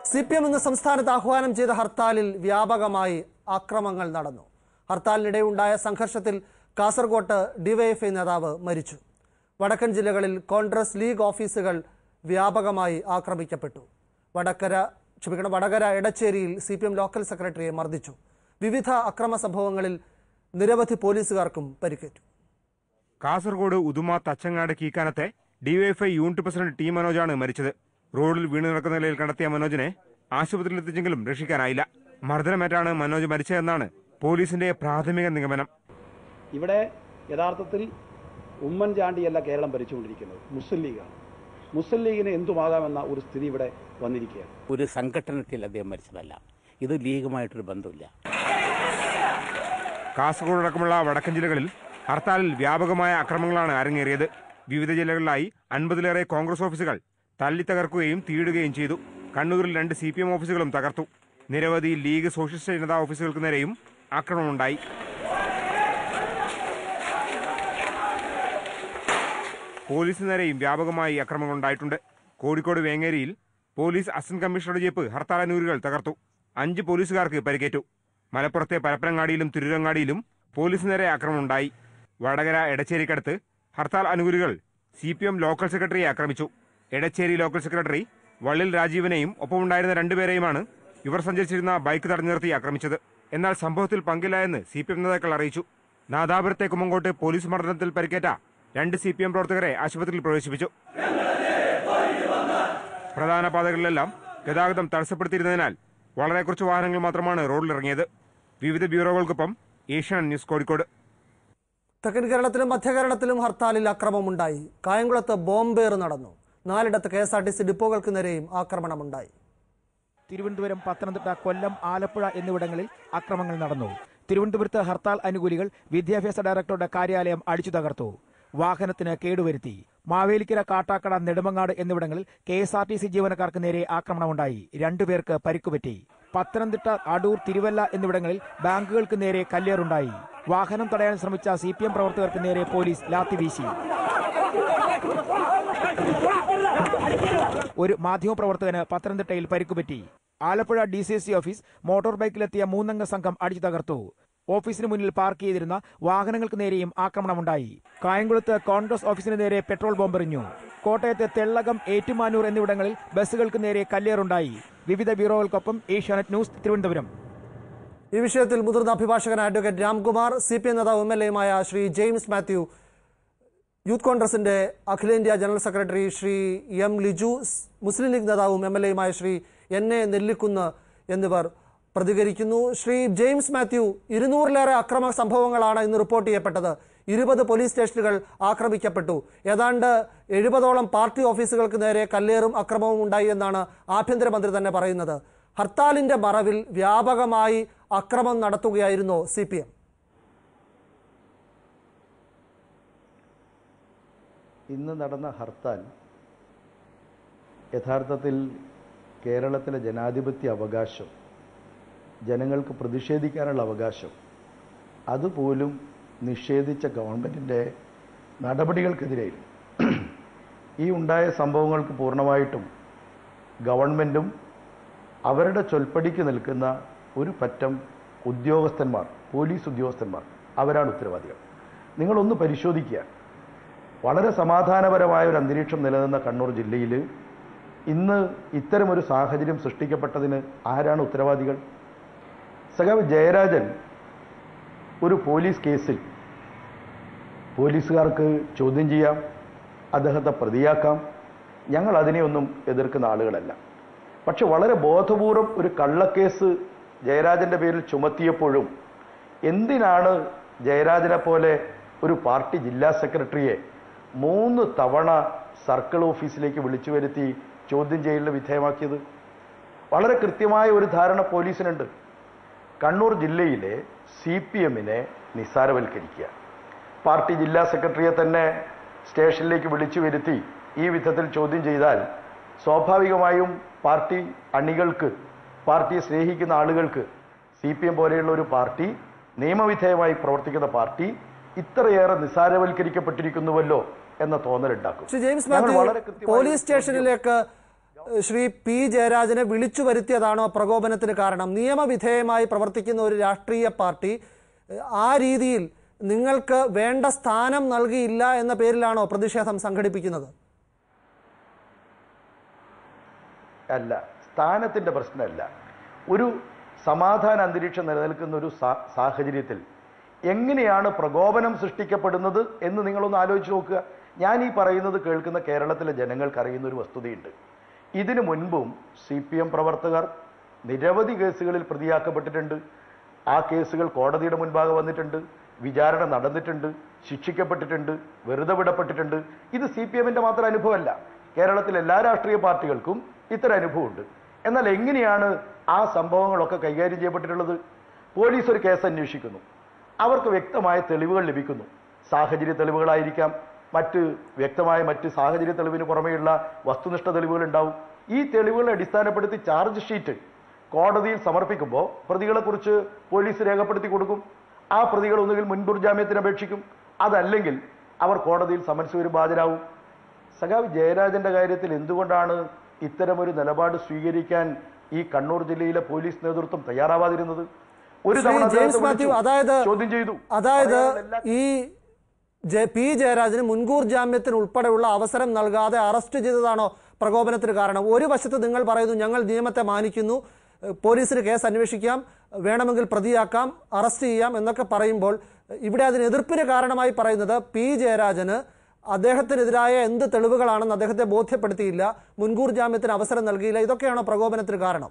C P M ഇന്ന് സംസ്ഥാനത്ത് ആഹ്വാനം ചെയ്ത ഹർത്താലിൽ വ്യാപകമായി ആക്രമങ്ങൾ നടന്നു ഹർത്താലിനിടെ ഉണ്ടായ സംഘർഷത്തിൽ കാസർകോട്ട് ഡിവൈഎഫ്ഐ നേതാവ് മരിച്ചു വടക്കൻ ജില്ലകളിൽ കോൺഗ്രസ് ലീഗ് ഓഫീസുകൾ വ്യാപകമായി ആക്രമിക്കപ്പെട്ടു വടക്കര ക്ഷമിക്കണം വടകര എടച്ചേരിയിൽ സി പി എം ലോക്കൽ സെക്രട്ടറിയെ മർദ്ദിച്ചു വിവിധ അക്രമ സംഭവങ്ങളിൽ നിരവധി പോലീസുകാർക്കും പരിക്കേറ്റു കാസർഗോഡ് ഉദുമ തച്ചങ്ങാട് കീക്കാനത്തെ ഡിവൈഎഫ്ഐ യൂണിറ്റ് പ്രസിഡന്റ് ടി മനോജാണ് മരിച്ചത് റോഡിൽ വീണു കിടക്കുന്ന നിലയിൽ കണ്ടെത്തിയ മനോജിനെ ആശുപത്രിയിൽ എത്തിച്ചെങ്കിലും രക്ഷിക്കാനായില്ല മർദ്ദനമേറ്റാണ് മനോജ് മരിച്ചതെന്നാണ് പോലീസിന്റെ പ്രാഥമിക നിഗമനം ഇവിടെ യഥാർത്ഥത്തിൽ ഉമ്മൻചാണ്ടിയല്ല കേരളം ഭരിച്ചുകൊണ്ടിരിക്കുന്നത് മുസ്ലിം ലീഗാണ് മുസ്ലിം ലീഗിന് എന്തുമാകാമെന്ന ഒരു സ്ഥിതി ഇവിടെ വന്നിരിക്കുകയാണ് ഒരു സംഘടനത്തിൽ അദ്ദേഹം മരിച്ചതല്ല ഇത് ലീഗുമായിട്ടൊരു ബന്ധമില്ല കാസർഗോഡ് അടക്കമുള്ള വടക്കൻ ജില്ലകളിൽ ഹർത്താലിൽ വ്യാപകമായ അക്രമങ്ങളാണ് അരങ്ങേറിയത് വിവിധ ജില്ലകളിലായി അൻപതിലേറെ കോൺഗ്രസ് ഓഫീസുകൾ തല്ലിത്തകർക്കുകയും തീയിടുകയും ചെയ്തു കണ്ണൂരിൽ രണ്ട് സി പി എം ഓഫീസുകളും തകർത്തു നിരവധി ലീഗ് സോഷ്യലിസ്റ്റ് ജനതാ ഓഫീസുകൾക്ക് നേരെയും ആക്രമണമുണ്ടായി പോലീസിന് നേരെയും വ്യാപകമായി അക്രമങ്ങളുണ്ടായിട്ടുണ്ട് കോഴിക്കോട് വേങ്ങേരിയിൽ പോലീസ് അസിസ്റ്റന്റ് കമ്മീഷണറുടെ ജീപ്പ് ഹർത്താൽ അനുകൂലികൾ തകർത്തു അഞ്ച് പോലീസുകാർക്ക് പരിക്കേറ്റു മലപ്പുറത്തെ പരപ്പനങ്ങാടിയിലും തിരുരങ്ങാടിയിലും പോലീസിന് നേരെ ആക്രമണമുണ്ടായി വടകര എടച്ചേരിക്കടുത്ത് ഹർത്താൽ അനുകൂലികൾ സി പി എം ലോക്കൽ സെക്രട്ടറിയെ ആക്രമിച്ചു എടച്ചേരി ലോക്കൽ സെക്രട്ടറി വള്ളിൽ രാജീവനെയും ഒപ്പമുണ്ടായിരുന്ന രണ്ടുപേരെയുമാണ് ഇവർ സഞ്ചരിച്ചിരുന്ന ബൈക്ക് തടഞ്ഞു നിർത്തി ആക്രമിച്ചത് എന്നാൽ സംഭവത്തിൽ പങ്കില്ല എന്ന് സി പി എം നേതാക്കൾ അറിയിച്ചു നാദാപുരത്തെ കുമ്മങ്കോട്ട് പോലീസ് മർദ്ദനത്തിൽ പരിക്കേറ്റ രണ്ട് സി പി എം പ്രവർത്തകരെ ആശുപത്രിയിൽ പ്രവേശിപ്പിച്ചു പ്രധാന പാതകളിലെല്ലാം ഗതാഗതം തടസ്സപ്പെടുത്തിയിരുന്നതിനാൽ വളരെ കുറച്ച് വാഹനങ്ങൾ മാത്രമാണ് റോഡിലിറങ്ങിയത് വിവിധ ബ്യൂറോകൾക്കൊപ്പം ഏഷ്യാനെറ്റ് ന്യൂസ് കോഴിക്കോട് തെക്കൻ കേരളത്തിലും മധ്യ കേരളത്തിലും ഹർത്താലിൽ അക്രമമുണ്ടായി കായംകുളത്ത് ബോംബേറ് നടന്നു നാലിടത്ത് K S R T C ഡിപ്പോകൾക്ക് നേരെയും ആക്രമണമുണ്ടായി തിരുവനന്തപുരം പത്തനംതിട്ട കൊല്ലം ആലപ്പുഴ എന്നിവിടങ്ങളിൽ അക്രമങ്ങൾ നടന്നു തിരുവനന്തപുരത്ത് ഹർത്താൽ അനുകൂലികൾ വിദ്യാഭ്യാസ ഡയറക്ടറുടെ കാര്യാലയം അടിച്ചു തകർത്തു വാഹനത്തിന് കേടുവരുത്തി മാവേലിക്കര കാട്ടാക്കട നെടുമങ്ങാട് എന്നിവിടങ്ങളിൽ K S R T C ജീവനക്കാർക്ക് നേരെ ആക്രമണമുണ്ടായി രണ്ടുപേർക്ക് പരിക്കുപറ്റി പത്തനംതിട്ട അടൂർ തിരുവല്ല എന്നിവിടങ്ങളിൽ ബാങ്കുകൾക്ക് നേരെ കല്ലേറുണ്ടായി വാഹനം തടയാൻ ശ്രമിച്ച സി പി എം പ്രവർത്തകർക്ക് നേരെ പോലീസ് ലാത്തി വീശി ഒരു മാധ്യമപ്രവർത്തകന് പത്തനംതിട്ടയിൽ പരിക്കുപറ്റി Alappuzha D C C office motor ബൈക്കിലെത്തിയ മൂന്നംഗ സംഘം അടിച്ചു തകർത്തു ഓഫീസിന് മുന്നിൽ പാർക്ക് ചെയ്തിരുന്ന വാഹനങ്ങൾക്ക് നേരെയും ആക്രമണമുണ്ടായി കായംകുളത്ത് കോൺഗ്രസ് ഓഫീസിന് നേരെ പെട്രോൾ ബോംബെറിഞ്ഞു കോട്ടയത്തെ തെള്ളകം ഏറ്റുമാനൂർ എന്നിവിടങ്ങളിൽ ബസ്സുകൾക്ക് നേരെ കല്ലേറുണ്ടായി വിവിധ ബ്യൂറോകൾക്കൊപ്പം ഏഷ്യാനെറ്റ് ന്യൂസ് തിരുവനന്തപുരം ഈ വിഷയത്തിൽ മുതിർന്ന അഭിഭാഷകൻ advocate Ramkumar C P M നേതാവ് എം എൽ എയുമായ ശ്രീ ജെയിംസ് മാത്യു യൂത്ത് കോൺഗ്രസിന്റെ അഖിലേന്ത്യാ general secretary Shri M Liju സ് മുസ്ലിം ലീഗ് നേതാവും എം എൽ എയുമായ ശ്രീ എൻ എ നെല്ലിക്കുന്ന് എന്നിവർ പ്രതികരിക്കുന്നു ശ്രീ ജെയിംസ് മാത്യു ഇരുന്നൂറിലേറെ അക്രമ സംഭവങ്ങളാണ് ഇന്ന് റിപ്പോർട്ട് ചെയ്യപ്പെട്ടത് ഇരുപത് പോലീസ് സ്റ്റേഷനുകൾ ആക്രമിക്കപ്പെട്ടു ഏതാണ്ട് എഴുപതോളം പാർട്ടി ഓഫീസുകൾക്ക് നേരെ കല്ലേറും അക്രമവും ഉണ്ടായി എന്നാണ് ആഭ്യന്തരമന്ത്രി തന്നെ പറയുന്നത് ഹർത്താലിന്റെ മറവിൽ വ്യാപകമായി അക്രമം നടത്തുകയായിരുന്നു സി പി എം ഇന്ന് നടന്ന ഹർത്താൽ യഥാർത്ഥത്തിൽ കേരളത്തിലെ ജനാധിപത്യ അവകാശം ജനങ്ങൾക്ക് പ്രതിഷേധിക്കാനുള്ള അവകാശം അതുപോലും നിഷേധിച്ച ഗവൺമെൻറ്റിൻ്റെ നടപടികൾക്കെതിരെയും ഈ ഉണ്ടായ സംഭവങ്ങൾക്ക് പൂർണ്ണമായിട്ടും ഗവൺമെൻറ്റും അവരുടെ ചൊൽപ്പടിക്ക് നിൽക്കുന്ന ഒരു പറ്റം ഉദ്യോഗസ്ഥന്മാർ പോലീസ് ഉദ്യോഗസ്ഥന്മാർ അവരാണ് ഉത്തരവാദികൾ നിങ്ങളൊന്ന് പരിശോധിക്കുക വളരെ സമാധാനപരമായ ഒരു അന്തരീക്ഷം നിലനിന്ന കണ്ണൂർ ജില്ലയിൽ ഇന്ന് ഇത്തരമൊരു സാഹചര്യം സൃഷ്ടിക്കപ്പെട്ടതിന് ആരാണ് ഉത്തരവാദികൾ സഖാവ് ജയരാജൻ ഒരു പോലീസ് കേസിൽ പോലീസുകാർക്ക് ചോദ്യം ചെയ്യാം അദ്ദേഹത്തെ പ്രതിയാക്കാം ഞങ്ങൾ അതിനെയൊന്നും എതിർക്കുന്ന ആളുകളല്ല പക്ഷെ വളരെ ബോധപൂർവം ഒരു കള്ളക്കേസ് ജയരാജന്റെ പേരിൽ ചുമത്തിയപ്പോഴും എന്തിനാണ് ജയരാജനെ പോലെ ഒരു പാർട്ടി ജില്ലാ സെക്രട്ടറിയെ മൂന്ന് തവണ സർക്കിൾ ഓഫീസിലേക്ക് വിളിച്ചു വരുത്തി ചോദ്യം ചെയ്യലിന് വിധേയമാക്കിയത് വളരെ കൃത്യമായ ഒരു ധാരണ പോലീസിനുണ്ട് കണ്ണൂർ ജില്ലയിലെ സി പി എമ്മിനെ നിസ്സാരവൽക്കരിക്കുക പാർട്ടി ജില്ലാ സെക്രട്ടറിയെ തന്നെ സ്റ്റേഷനിലേക്ക് വിളിച്ചു വരുത്തി ഈ വിധത്തിൽ ചോദ്യം ചെയ്താൽ സ്വാഭാവികമായും പാർട്ടി അണികൾക്ക് പാർട്ടിയെ സ്നേഹിക്കുന്ന ആളുകൾക്ക് സി പി എം പോലെയുള്ള ഒരു പാർട്ടി നിയമവിധേയമായി പ്രവർത്തിക്കുന്ന പാർട്ടി ഇത്രയേറെ നിസ്സാരവൽക്കരിക്കപ്പെട്ടിരിക്കുന്നുവല്ലോ എന്ന തോന്നലുണ്ടാക്കും ശ്രീ ജെയിംസ് ഞങ്ങൾ മാത്യു വളരെ കൃത്യമായി പോലീസ് സ്റ്റേഷനിലേക്ക് ഏഹ്, ശ്രീ പി ജയരാജനെ വിളിച്ചു വരുത്തിയതാണോ പ്രകോപനത്തിന് കാരണം നിയമവിധേയമായി പ്രവർത്തിക്കുന്ന ഒരു രാഷ്ട്രീയ പാർട്ടി ഏഹ്, ആ രീതിയിൽ നിങ്ങൾക്ക് വേണ്ട സ്ഥാനം നൽകിയില്ല എന്ന പേരിലാണോ പ്രതിഷേധം സംഘടിപ്പിക്കുന്നത് അല്ല സ്ഥാനത്തിന്റെ പ്രശ്നമല്ല ഒരു സമാധാന അന്തരീക്ഷം നിലനിൽക്കുന്ന ഒരു സാ- സാഹചര്യത്തിൽ എങ്ങനെയാണ് പ്രകോപനം സൃഷ്ടിക്കപ്പെടുന്നത് എന്ന് നിങ്ങളൊന്ന് ആലോചിച്ച് നോക്കുക ഞാൻ ഈ പറയുന്നത് കേൾക്കുന്ന കേരളത്തിലെ ജനങ്ങൾക്ക് അറിയുന്ന ഒരു വസ്തുതയുണ്ട് ഇതിനു മുൻപും സി പി എം പ്രവർത്തകർ നിരവധി കേസുകളിൽ പ്രതിയാക്കപ്പെട്ടിട്ടുണ്ട് ആ കേസുകൾ കോടതിയുടെ മുൻപാകെ വന്നിട്ടുണ്ട് വിചാരണ നടന്നിട്ടുണ്ട് ശിക്ഷിക്കപ്പെട്ടിട്ടുണ്ട് വെറുതെ വിടപ്പെട്ടിട്ടുണ്ട് ഇത് സി പി എമ്മിന്റെ മാത്രം അനുഭവമല്ല കേരളത്തിലെ എല്ലാ രാഷ്ട്രീയ പാർട്ടികൾക്കും ഇത്തരം അനുഭവമുണ്ട് എന്നാൽ എങ്ങനെയാണ് ആ സംഭവങ്ങളൊക്കെ കൈകാര്യം ചെയ്യപ്പെട്ടിട്ടുള്ളത് പോലീസ് ഒരു കേസ് അന്വേഷിക്കുന്നു അവർക്ക് വ്യക്തമായ തെളിവുകൾ ലഭിക്കുന്നു സാഹചര്യ തെളിവുകളായിരിക്കാം മറ്റ് വ്യക്തമായ മറ്റ് സാഹചര്യ തെളിവിന് പുറമെയുള്ള വസ്തുനിഷ്ഠ തെളിവുകൾ ഉണ്ടാവും ഈ തെളിവുകളെ അടിസ്ഥാനപ്പെടുത്തി ചാർജ് ഷീറ്റ് കോടതിയിൽ സമർപ്പിക്കുമ്പോൾ പ്രതികളെക്കുറിച്ച് പോലീസ് രേഖപ്പെടുത്തി കൊടുക്കും ആ പ്രതികൾ ഒന്നുകിൽ മുൻകൂർ ജാമ്യത്തിന് അപേക്ഷിക്കും അതല്ലെങ്കിൽ അവർ കോടതിയിൽ സമൻസ് വരുമ്പോൾ ഹാജരാവും സഖാവ് ജയരാജന്റെ കാര്യത്തിൽ എന്തുകൊണ്ടാണ് ഇത്തരമൊരു നിലപാട് സ്വീകരിക്കാൻ ഈ കണ്ണൂർ ജില്ലയിലെ പോലീസ് നേതൃത്വം തയ്യാറാവാതിരുന്നത് ഒരു ശ്രീ തവണ ജെയിംസ് അദ്ദേഹത്തെ മാത്യു വിളിച്ചു, അതായത് ചോദ്യം ചെയ്തു അതായത് പറയാനുള്ള എല്ലാ- ഈ ജെ- പി ജയരാജന് മുൻകൂർ ജാമ്യത്തിന് ഉൾപ്പെടെയുള്ള അവസരം നൽകാതെ അറസ്റ്റ് ചെയ്തതാണോ പ്രകോപനത്തിന് കാരണം ഒരു വശത്ത് നിങ്ങൾ പറയുന്നു ഞങ്ങൾ നിയമത്തെ മാനിക്കുന്നു ഏഹ് പോലീസിന് കേസ് അന്വേഷിക്കാം വേണമെങ്കിൽ പ്രതിയാക്കാം അറസ്റ്റ് ചെയ്യാം എന്നൊക്കെ പറയുമ്പോൾ ഇവിടെ അതിന് എതിർപ്പിന് കാരണമായി പറയുന്നത് പി ജയരാജന് അദ്ദേഹത്തിനെതിരായ എന്ത് തെളിവുകളാണെന്ന് അദ്ദേഹത്തെ ബോധ്യപ്പെടുത്തിയില്ല മുൻകൂർ ജാമ്യത്തിന് അവസരം നൽകിയില്ല ഇതൊക്കെയാണോ പ്രകോപനത്തിന് കാരണം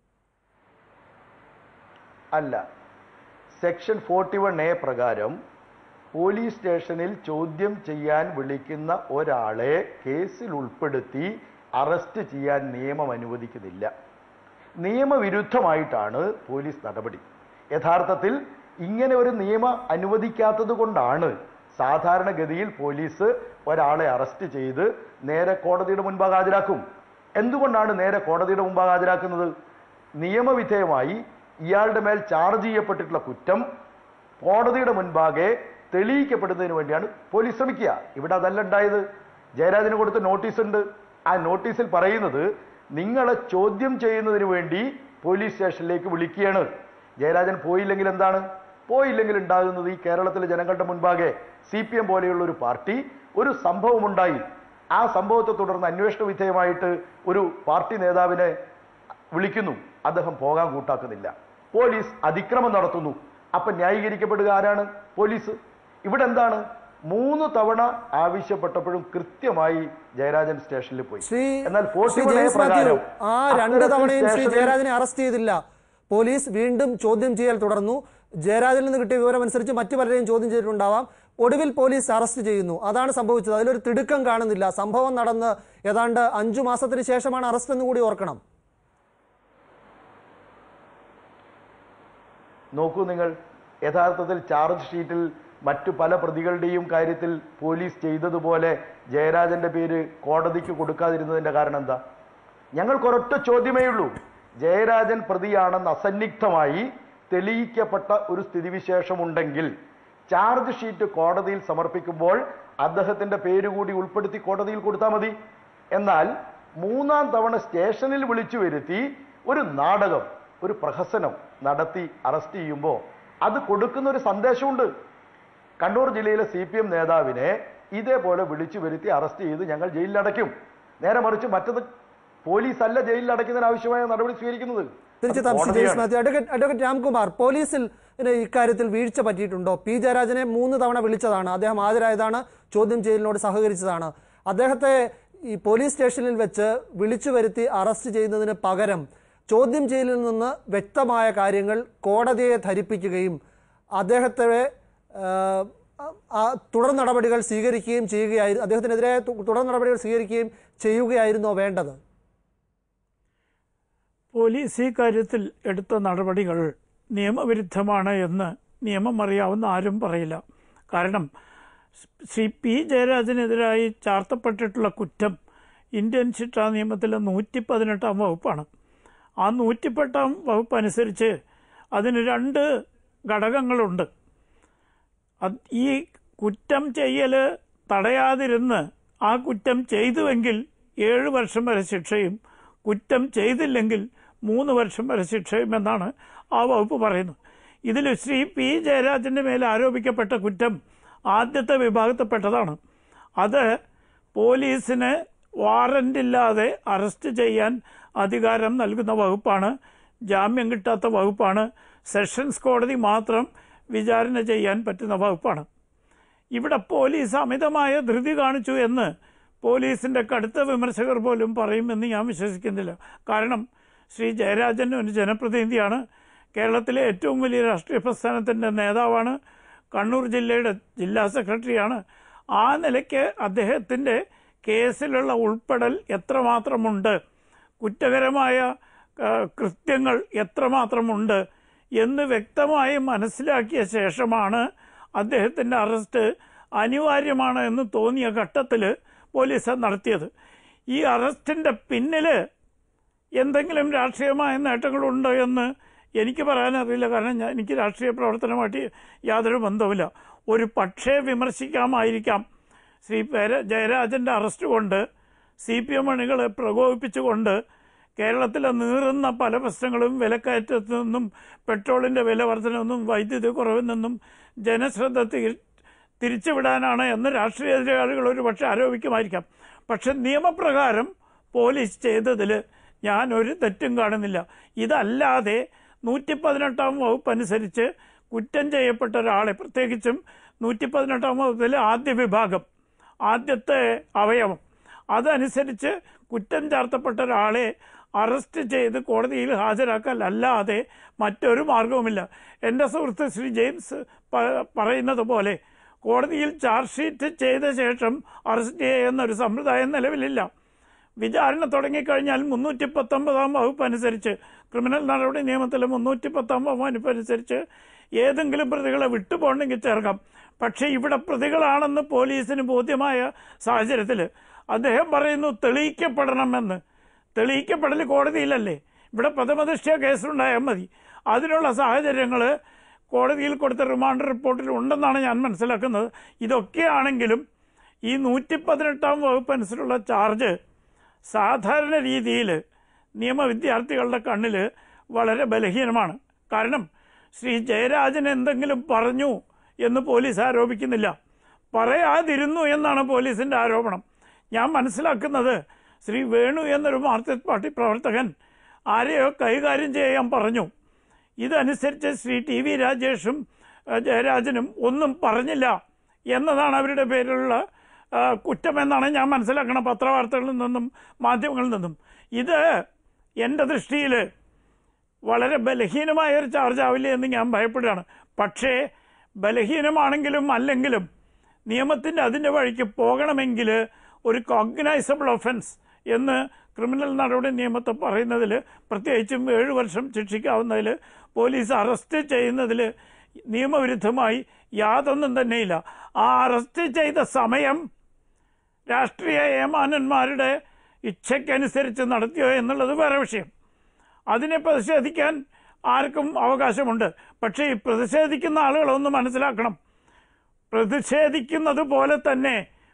അല്ല സെക്ഷൻ ഫോർട്ടി വൺ എ പ്രകാരം പോലീസ് സ്റ്റേഷനിൽ ചോദ്യം ചെയ്യാൻ വിളിക്കുന്ന ഒരാളെ കേസിൽ ഉൾപ്പെടുത്തി അറസ്റ്റ് ചെയ്യാൻ നിയമം അനുവദിക്കുന്നില്ല നിയമവിരുദ്ധമായിട്ടാണ് പോലീസ് നടപടി യഥാർത്ഥത്തിൽ ഇങ്ങനെ ഒരു നിയമം അനുവദിക്കാത്തത് കൊണ്ടാണ് സാധാരണഗതിയിൽ പോലീസ് ഒരാളെ അറസ്റ്റ് ചെയ്ത് നേരെ കോടതിയുടെ മുൻപാകെ ഹാജരാക്കും എന്തുകൊണ്ടാണ് നേരെ കോടതിയുടെ മുമ്പാകെ ഹാജരാക്കുന്നത് നിയമവിധേയമായി ഇയാളുടെ മേൽ ചാർജ് ചെയ്യപ്പെട്ടിട്ടുള്ള കുറ്റം കോടതിയുടെ മുൻപാകെ തെളിയിക്കപ്പെടുന്നതിന് വേണ്ടിയാണ് പോലീസ് ശ്രമിക്കുക ഇവിടെ അതല്ല ഉണ്ടായത് ജയരാജന് കൊടുത്ത നോട്ടീസ് ഉണ്ട് ആ നോട്ടീസിൽ പറയുന്നത് നിങ്ങളെ ചോദ്യം ചെയ്യുന്നതിന് വേണ്ടി പോലീസ് സ്റ്റേഷനിലേക്ക് വിളിക്കുകയാണ് ജയരാജൻ പോയില്ലെങ്കിൽ എന്താണ് പോയില്ലെങ്കിൽ ഉണ്ടാകുന്നത് ഈ കേരളത്തിലെ ജനങ്ങളുടെ മുൻപാകെ സി പി എം പോലെയുള്ള ഒരു പാർട്ടി ഒരു സംഭവമുണ്ടായി ആ സംഭവത്തെ തുടർന്ന് അന്വേഷണ വിധേയമായിട്ട് ഒരു പാർട്ടി നേതാവിനെ വിളിക്കുന്നു അദ്ദേഹം പോകാൻ കൂട്ടാക്കുന്നില്ല പോലീസ് അതിക്രമം നടത്തുന്നു അപ്പൊ ന്യായീകരിക്കപ്പെടുക ആരാണ് പോലീസ് ഇവിടെ എന്താണ് മൂന്ന് തവണ ആവശ്യപ്പെട്ടപ്പോഴും കൃത്യമായി ജയരാജൻ സ്റ്റേഷനിൽ പോയി ശ്രീ എന്നാൽ ശ്രീ 41 ജെയിംസ് മാത്യു പ്രകാരം ആ രണ്ട് അത്തരത്തിൽ തവണയും ശ്രീ സ്റ്റേഷനിൽ ജയരാജനെ അറസ്റ്റ് ചെയ്തില്ല പോലീസ് വീണ്ടും ചോദ്യം ചെയ്യൽ തുടർന്നു ജയരാജനിൽ നിന്ന് കിട്ടിയ വിവരം അനുസരിച്ച് മറ്റു പലരെയും ചോദ്യം ചെയ്തിട്ടുണ്ടാവാം ഒടുവിൽ പോലീസ് അറസ്റ്റ് ചെയ്യുന്നു അതാണ് സംഭവിച്ചത് അതിലൊരു തിടുക്കം കാണുന്നില്ല സംഭവം നടന്ന് ഏതാണ്ട് അഞ്ചു മാസത്തിന് ശേഷമാണ് അറസ്റ്റ് എന്ന് കൂടി ഓർക്കണം നോക്കൂ നിങ്ങൾ യഥാർത്ഥത്തിൽ ചാർജ് ഷീറ്റിൽ മറ്റു പല പ്രതികളുടെയും കാര്യത്തിൽ പോലീസ് ചെയ്തതുപോലെ ജയരാജന്റെ പേര് കോടതിക്ക് കൊടുക്കാതിരുന്നതിന്റെ കാരണം എന്താ ഞങ്ങൾക്കൊരൊറ്റ ചോദ്യമേ ഉള്ളൂ ജയരാജൻ പ്രതിയാണെന്ന് അസന്നിഗ്ധമായി തെളിയിക്കപ്പെട്ട ഒരു സ്ഥിതിവിശേഷമുണ്ടെങ്കിൽ ചാർജ് ഷീറ്റ് കോടതിയിൽ സമർപ്പിക്കുമ്പോൾ അദ്ദേഹത്തിന്റെ പേര് കൂടി ഉൾപ്പെടുത്തി കോടതിയിൽ കൊടുത്താൽ മതി എന്നാൽ മൂന്നാം തവണ സ്റ്റേഷനിൽ വിളിച്ചു വരുത്തി ഒരു നാടകം ഒരു പ്രഹസനം നടത്തി അറസ്റ്റ് ചെയ്യുമ്പോൾ അത് കൊടുക്കുന്ന ഒരു സന്ദേശമുണ്ട് കണ്ണൂർ ജില്ലയിലെ സി പി എം നേതാവിനെ ഇതേപോലെ വിളിച്ചു വരുത്തി അറസ്റ്റ് ചെയ്ത് ഞങ്ങൾ ജയിലിൽ അടയ്ക്കും നേരെ മറിച്ച് മറ്റത് പോലീസ് അല്ല ജയിലിൽ അടയ്ക്കുന്നതിന് ആവശ്യമായ നടപടി സ്വീകരിക്കുന്നത് തിരിച്ചെത്താം അത് ശ്രീ ജെയിംസ് കോടതിയാണ്. മാത്യു അഡ്വക്കേറ്റ് അഡ്വക്കേറ്റ് രാംകുമാർ പോലീസിൽ ഇതിന് ഇക്കാര്യത്തിൽ വീഴ്ച പറ്റിയിട്ടുണ്ടോ പി ജയരാജനെ മൂന്ന് തവണ വിളിച്ചതാണ് അദ്ദേഹം ഹാജരായതാണ് ചോദ്യം ചെയ്യലിനോട് സഹകരിച്ചതാണ് അദ്ദേഹത്തെ ഈ പോലീസ് സ്റ്റേഷനിൽ വെച്ച് വിളിച്ചു വരുത്തി അറസ്റ്റ് ചെയ്യുന്നതിന് പകരം ചോദ്യം ചെയ്യലിൽ നിന്ന് വ്യക്തമായ കാര്യങ്ങൾ കോടതിയെ ധരിപ്പിക്കുകയും അദ്ദേഹത്തെ ആ, ആ, തുടർ നടപടികൾ സ്വീകരിക്കുകയും ചെയ്യുകയായിരുന്നു അദ്ദേഹത്തിനെതിരെ തു- തുടർ നടപടികൾ സ്വീകരിക്കുകയും ചെയ്യുകയായിരുന്നോ വേണ്ടത് പോലീസ് ഈ കാര്യത്തിൽ എടുത്ത നടപടികൾ നിയമവിരുദ്ധമാണ് എന്ന് നിയമം അറിയാവുന്ന ആരും പറയില്ല കാരണം ശ്രീ പി ജയരാജനെതിരായി ചാർത്തപ്പെട്ടിട്ടുള്ള കുറ്റം ഇന്ത്യൻ ശിക്ഷാ നിയമത്തിലെ നൂറ്റി പതിനെട്ടാം വകുപ്പാണ് ആ നൂറ്റിപ്പെട്ടാം വകുപ്പ് അനുസരിച്ച് അതിന് രണ്ട് ഘടകങ്ങളുണ്ട് അത് ഈ കുറ്റം ചെയ്യൽ തടയാതിരുന്ന് ആ കുറ്റം ചെയ്തുവെങ്കിൽ ഏഴ് വർഷം വരെ ശിക്ഷയും കുറ്റം ചെയ്തില്ലെങ്കിൽ മൂന്ന് വർഷം വരെ ശിക്ഷയുമെന്നാണ് ആ വകുപ്പ് പറയുന്നത് ഇതിൽ ശ്രീ പി ജയരാജന്റെ മേൽ ആരോപിക്കപ്പെട്ട കുറ്റം ആദ്യത്തെ വിഭാഗത്തിൽപ്പെട്ടതാണ് അത് പോലീസിന് വാറന്റ് ഇല്ലാതെ അറസ്റ്റ് ചെയ്യാൻ അധികാരം നൽകുന്ന വകുപ്പാണ് ജാമ്യം കിട്ടാത്ത വകുപ്പാണ് സെഷൻസ് കോടതി മാത്രം വിചാരണ ചെയ്യാൻ പറ്റുന്ന വകുപ്പാണ് ഇവിടെ പോലീസ് അമിതമായ ധൃതി കാണിച്ചു എന്ന് പോലീസിന്റെ കടുത്ത വിമർശകർ പോലും പറയുമെന്ന് ഞാൻ വിശ്വസിക്കുന്നില്ല കാരണം ശ്രീ ജയരാജൻ ഒരു ജനപ്രതിനിധിയാണ് കേരളത്തിലെ ഏറ്റവും വലിയ രാഷ്ട്രീയ പ്രസ്ഥാനത്തിന്റെ നേതാവാണ് കണ്ണൂർ ജില്ലയുടെ ജില്ലാ സെക്രട്ടറിയാണ് ആ നിലയ്ക്ക് അദ്ദേഹത്തിന്റെ കേസിലുള്ള ഉൾപ്പെടൽ എത്രമാത്രമുണ്ട് കുറ്റകരമായ ആ, കൃത്യങ്ങൾ എത്രമാത്രമുണ്ട് എന്ന് വ്യക്തമായി മനസ്സിലാക്കിയ ശേഷമാണ് അദ്ദേഹത്തിന്റെ അറസ്റ്റ് അനിവാര്യമാണ് എന്ന് തോന്നിയ ഘട്ടത്തിൽ പോലീസ് നടത്തിയത് ഈ അറസ്റ്റിന്റെ പിന്നില് എന്തെങ്കിലും രാഷ്ട്രീയമായ നേട്ടങ്ങളുണ്ടോ എന്ന് എനിക്ക് പറയാനറിയില്ല കാരണം ഞാൻ എനിക്ക് രാഷ്ട്രീയ പ്രവർത്തനമായിട്ട് യാതൊരു ബന്ധവുമില്ല ഒരു പക്ഷേ വിമർശിക്കാമായിരിക്കാം ശ്രീ പേര- ജയരാജന്റെ അറസ്റ്റ് കൊണ്ട് സി പി എം അണികളെ പ്രകോപിപ്പിച്ചുകൊണ്ട് കേരളത്തിലെ നീറുന്ന പല പ്രശ്നങ്ങളും വിലക്കയറ്റത്തിൽ നിന്നും പെട്രോളിന്റെ വില വർധനമെന്നും വൈദ്യുതി കുറവിൽ നിന്നും ജനശ്രദ്ധ തി- തിരിച്ചുവിടാനാണ് എന്ന് രാഷ്ട്രീയ എതിരാളികൾ ഒരു പക്ഷെ ആരോപിക്കുമായിരിക്കാം പക്ഷെ നിയമപ്രകാരം പോലീസ് ചെയ്തതിൽ ഞാൻ ഒരു തെറ്റും കാണുന്നില്ല ഇതല്ലാതെ നൂറ്റി പതിനെട്ടാം വകുപ്പ് അനുസരിച്ച് കുറ്റം ചെയ്യപ്പെട്ട ഒരാളെ പ്രത്യേകിച്ചും നൂറ്റി പതിനെട്ടാം വകുപ്പിലെ ആദ്യ വിഭാഗം ആദ്യത്തെ അവയവം അതനുസരിച്ച് കുറ്റം ചാർത്തപ്പെട്ട ഒരാളെ അറസ്റ്റ് ചെയ്ത് കോടതിയിൽ ഹാജരാക്കാൻ അല്ലാതെ മറ്റൊരു മാർഗവുമില്ല എൻ്റെ സുഹൃത്ത് ശ്രീ ജെയിംസ് പ- പറയുന്നത് പോലെ കോടതിയിൽ ചാർജ് ഷീറ്റ് ചെയ്ത ശേഷം അറസ്റ്റ് ചെയ്യുന്ന ഒരു സമ്പ്രദായം നിലവിലില്ല വിചാരണ തുടങ്ങിക്കഴിഞ്ഞാൽ മുന്നൂറ്റി പത്തൊമ്പതാം വകുപ്പ് അനുസരിച്ച് ക്രിമിനൽ നടപടി നിയമത്തിലെ മുന്നൂറ്റി പത്താം വകുപ്പ് അനുസരിച്ച് ഏതെങ്കിലും പ്രതികളെ വിട്ടുപോകണമെങ്കിൽ ചേർക്കാം പക്ഷേ ഇവിടെ പ്രതികളാണെന്ന് പോലീസിന് ബോധ്യമായ സാഹചര്യത്തിൽ അദ്ദേഹം പറയുന്നു തെളിയിക്കപ്പെടണമെന്ന് തെളിയിക്കപ്പെടൽ കോടതിയിലല്ലേ ഇവിടെ പ്രഥമദൃഷ്ട്യ കേസുണ്ടായാൽ മതി അതിനുള്ള സാഹചര്യങ്ങൾ കോടതിയിൽ കൊടുത്ത റിമാൻഡ് റിപ്പോർട്ടിൽ ഉണ്ടെന്നാണ് ഞാൻ മനസ്സിലാക്കുന്നത് ഇതൊക്കെയാണെങ്കിലും ഈ നൂറ്റി പതിനെട്ടാം വകുപ്പ് അനുസരിച്ചുള്ള ചാർജ് സാധാരണ രീതിയിൽ നിയമവിദ്യാർത്ഥികളുടെ കണ്ണിൽ വളരെ ബലഹീനമാണ് കാരണം ശ്രീ ജയരാജൻ എന്തെങ്കിലും പറഞ്ഞു എന്ന് പോലീസ് ആരോപിക്കുന്നില്ല പറയാതിരുന്നു എന്നാണ് പോലീസിന്റെ ആരോപണം ഞാൻ മനസ്സിലാക്കുന്നത് ശ്രീ വേണു എന്നൊരു മാർക്സിസ്റ്റ് പാർട്ടി പ്രവർത്തകൻ ആരെയോ കൈകാര്യം ചെയ്യാൻ പറഞ്ഞു ഇതനുസരിച്ച് ശ്രീ ടി വി രാജേഷും ഏഹ്, ജയരാജനും ഒന്നും പറഞ്ഞില്ല എന്നതാണ് അവരുടെ പേരിലുള്ള ആ, കുറ്റമെന്നാണ് ഞാൻ മനസ്സിലാക്കണം പത്രവാർത്തകളിൽ നിന്നും മാധ്യമങ്ങളിൽ നിന്നും ഇത് എൻ്റെ ദൃഷ്ടിയിൽ വളരെ ബലഹീനമായ ഒരു ചാർജ് ആവില്ലേ എന്ന് ഞാൻ ഭയപ്പെടുകയാണ് പക്ഷേ ബലഹീനമാണെങ്കിലും അല്ലെങ്കിലും നിയമത്തിന്റെ അതിന്റെ വഴിക്ക് പോകണമെങ്കിൽ ഒരു കോഗ്നൈസബിൾ ഒഫൻസ് എന്ന് ക്രിമിനൽ നടപടി നിയമത്തെ പറയുന്നതിൽ പ്രത്യേകിച്ചും ഏഴു വർഷം ശിക്ഷിക്കാവുന്നതിൽ പോലീസ് അറസ്റ്റ് ചെയ്യുന്നതിൽ നിയമവിരുദ്ധമായി യാതൊന്നും തന്നെയില്ല ആ അറസ്റ്റ് ചെയ്ത സമയം രാഷ്ട്രീയ ഏമാനന്മാരുടെ ഇച്ഛയ്ക്കനുസരിച്ച് നടത്തിയോ എന്നുള്ളത് വേറെ വിഷയം അതിനെ പ്രതിഷേധിക്കാൻ ആർക്കും അവകാശമുണ്ട് പക്ഷേ ഈ പ്രതിഷേധിക്കുന്ന ആളുകളൊന്ന് മനസ്സിലാക്കണം പ്രതിഷേധിക്കുന്നത് പോലെ തന്നെ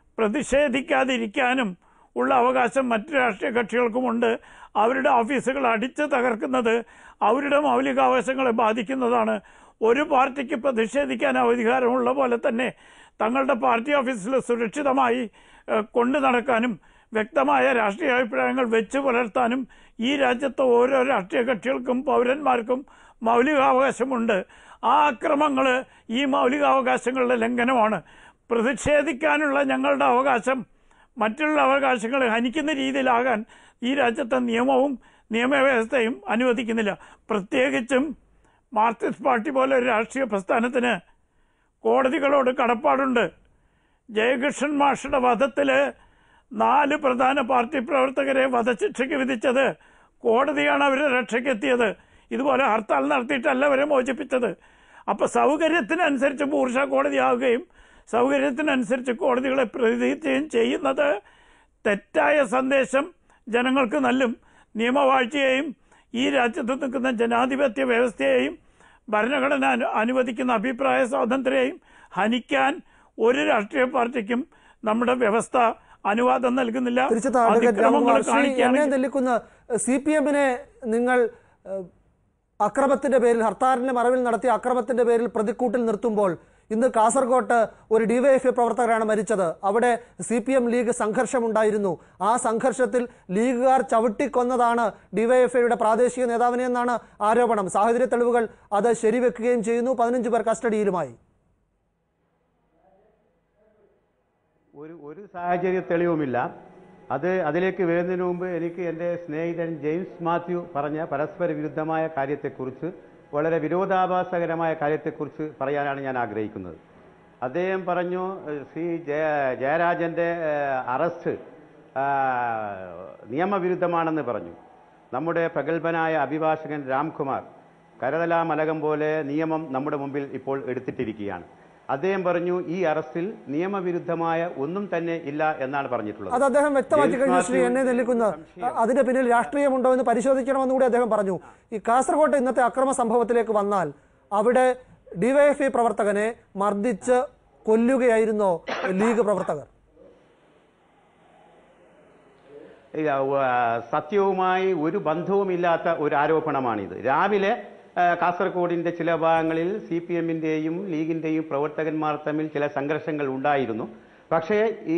പ്രതിഷേധിക്കാതിരിക്കാനും ഉള്ള അവകാശം മറ്റു രാഷ്ട്രീയ കക്ഷികൾക്കുമുണ്ട് അവരുടെ ഓഫീസുകൾ അടിച്ചു തകർക്കുന്നത് അവരുടെ മൗലികാവകാശങ്ങളെ ബാധിക്കുന്നതാണ് ഒരു പാർട്ടിക്ക് പ്രതിഷേധിക്കാൻ അധികാരമുള്ള പോലെ തന്നെ തങ്ങളുടെ പാർട്ടി ഓഫീസിൽ സുരക്ഷിതമായി ഏഹ്, കൊണ്ടു നടക്കാനും വ്യക്തമായ രാഷ്ട്രീയ അഭിപ്രായങ്ങൾ വെച്ച് പുലർത്താനും ഈ രാജ്യത്തെ ഓരോ രാഷ്ട്രീയ കക്ഷികൾക്കും പൗരന്മാർക്കും മൗലികാവകാശമുണ്ട് ആ അക്രമങ്ങൾ ഈ മൗലികാവകാശങ്ങളുടെ ലംഘനമാണ് പ്രതിഷേധിക്കാനുള്ള ഞങ്ങളുടെ അവകാശം മറ്റുള്ള അവകാശങ്ങളെ ഹനിക്കുന്ന രീതിയിലാകാൻ ഈ രാജ്യത്തെ നിയമവും നിയമവ്യവസ്ഥയും അനുവദിക്കുന്നില്ല പ്രത്യേകിച്ചും മാർക്സിസ്റ്റ് പാർട്ടി പോലെ ഒരു രാഷ്ട്രീയ പ്രസ്ഥാനത്തിന് കോടതികളോട് കടപ്പാടുണ്ട് ജയകൃഷ്ണൻ മാഷയുടെ വധത്തില് നാല് പ്രധാന പാർട്ടി പ്രവർത്തകരെ വധശിക്ഷയ്ക്ക് വിധിച്ചത് കോടതിയാണ് അവരെ രക്ഷയ്ക്കെത്തിയത് ഇതുപോലെ ഹർത്താൽ നടത്തിയിട്ടല്ല അവരെ മോചിപ്പിച്ചത് അപ്പൊ സൗകര്യത്തിനനുസരിച്ച് ബൂർഷ കോടതിയാവുകയും സൗകര്യത്തിനനുസരിച്ച് കോടതികളെ പ്രതിനിധിക്കുകയും ചെയ്യുന്നത് തെറ്റായ സന്ദേശം ജനങ്ങൾക്ക് നൽകും നിയമവാഴ്ചയെയും ഈ രാജ്യത്ത് നിൽക്കുന്ന ജനാധിപത്യ വ്യവസ്ഥയെയും ഭരണഘടന അനു- അനുവദിക്കുന്ന അഭിപ്രായ സ്വാതന്ത്ര്യത്തെയും ഹനിക്കാൻ ഒരു രാഷ്ട്രീയ പാർട്ടിക്കും നമ്മുടെ വ്യവസ്ഥ അനുവാദം നൽകുന്നില്ല തിരിച്ചെത്താം അഡ്വക്കേറ്റ് അതിക്രമങ്ങൾ രാംകുമാർ ശ്രീ എന്നെ കാണിക്കുകയാണെങ്കിൽ നെല്ലിക്കുന്ന സി പി എമ്മിനെ നിങ്ങൾ ഏഹ്, അക്രമത്തിന്റെ പേരിൽ ഹർത്താലിന്റെ മറവിൽ നടത്തിയ അക്രമത്തിന്റെ പേരിൽ പ്രതിക്കൂട്ടിൽ നിർത്തുമ്പോൾ ഇന്ന് കാസർകോട്ട് ഒരു ഡിവൈഎഫ്ഐ പ്രവർത്തകരാണ് മരിച്ചത് അവിടെ സി പി എം ലീഗ് സംഘർഷമുണ്ടായിരുന്നു ആ സംഘർഷത്തിൽ ലീഗുകാർ ചവിട്ടിക്കൊന്നതാണ് ഡിവൈഎഫ്ഐയുടെ പ്രാദേശിക നേതാവിനെ എന്നാണ് ആരോപണം സാഹചര്യ തെളിവുകൾ അത് ശരിവെക്കുകയും ചെയ്യുന്നു പതിനഞ്ച് പേർ കസ്റ്റഡിയിലുമായി ഒരു ഒരു സാഹചര്യ തെളിവുമില്ല അത് അതിലേക്ക് വരുന്നതിന് മുമ്പ് എനിക്ക് എൻ്റെ സ്നേഹിതൻ ജെയിംസ് മാത്യു പറഞ്ഞ പരസ്പര വിരുദ്ധമായ കാര്യത്തെക്കുറിച്ച് വളരെ വിരോധാഭാസകരമായ കാര്യത്തെക്കുറിച്ച് പറയാനാണ് ഞാൻ ആഗ്രഹിക്കുന്നത് അദ്ദേഹം പറഞ്ഞു ഏഹ്, ശ്രീ ജയ ജയരാജൻ്റെ ഏഹ്, അറസ്റ്റ് ആ, നിയമവിരുദ്ധമാണെന്ന് പറഞ്ഞു നമ്മുടെ പ്രഗത്ഭനായ അഭിഭാഷകൻ രാംകുമാർ കരതലാമലകം പോലെ നിയമം നമ്മുടെ മുമ്പിൽ ഇപ്പോൾ എടുത്തിട്ടിരിക്കുകയാണ് അദ്ദേഹം പറഞ്ഞു ഈ അറസ്റ്റിൽ നിയമവിരുദ്ധമായ ഒന്നും തന്നെ ഇല്ല എന്നാണ് പറഞ്ഞിട്ടുള്ളത് അത് അദ്ദേഹം വ്യക്തമാക്കി ജെയിംസ് കഴിഞ്ഞു ശ്രീ എന്നെ മാത്യുവിന്റെ നെല്ലിക്കുന്ന സംശയം- അതിന്റെ പിന്നിൽ രാഷ്ട്രീയമുണ്ടോ എന്ന് പരിശോധിക്കണമെന്ന് കൂടി അദ്ദേഹം പറഞ്ഞു ഈ കാസർകോട്ടെ ഇന്നത്തെ അക്രമ സംഭവത്തിലേക്ക് വന്നാൽ അവിടെ ഡിവൈഎഫ്ഐ പ്രവർത്തകനെ മർദ്ദിച്ച് കൊല്ലുകയായിരുന്നോ ലീഗ് പ്രവർത്തകർ ഈ, ആ, വ- സത്യവുമായി ഒരു ബന്ധവുമില്ലാത്ത ഒരു ആരോപണമാണിത് രാവിലെ ആ, കാസർഗോഡിന്റെ ചില ഭാഗങ്ങളിൽ സി പി എമ്മിന്റെയും ലീഗിന്റെയും പ്രവർത്തകന്മാർ തമ്മിൽ ചില സംഘർഷങ്ങൾ ഉണ്ടായിരുന്നു പക്ഷേ ഈ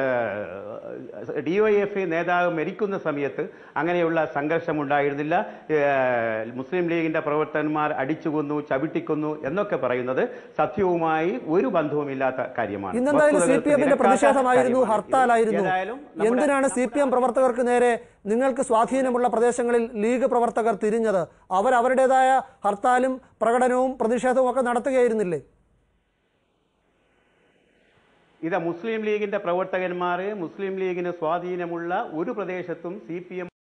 ഡിവൈഎഫ്ഐ നേതാവ് മരിക്കുന്ന സമയത്ത് അങ്ങനെയുള്ള സംഘർഷം ഉണ്ടായിരുന്നില്ല ഏഹ്, മുസ്ലിം ലീഗിന്റെ പ്രവർത്തകന്മാർ അടിച്ചുകൊന്നു ചവിട്ടിക്കൊന്നു എന്നൊക്കെ പറയുന്നത് സത്യവുമായി ഒരു ബന്ധവുമില്ലാത്ത കാര്യമാണ് ഇന്നെന്തായാലും സി വസ്തുതകൾക്ക് പി എമ്മിന്റെ നിരക്കാത്ത പ്രതിഷേധമായിരുന്നു കാര്യമാണ്. ഹർത്താലായിരുന്നു ഏതായാലും നമ്മുടെ- എന്തിനാണ് സി പി എം പ്രവർത്തകർക്ക് നേരെ നിങ്ങൾക്ക് സ്വാധീനമുള്ള പ്രദേശങ്ങളിൽ ലീഗ് പ്രവർത്തകർ തിരിഞ്ഞത് അവർ അവരുടേതായ ഹർത്താലും പ്രകടനവും പ്രതിഷേധവും ഒക്കെ നടത്തുകയായിരുന്നില്ലേ ഇത് മുസ്ലിം ലീഗിന്റെ പ്രവർത്തകന്മാർ മുസ്ലിം ലീഗിന് സ്വാധീനമുള്ള ഒരു പ്രദേശത്തും സി പി എം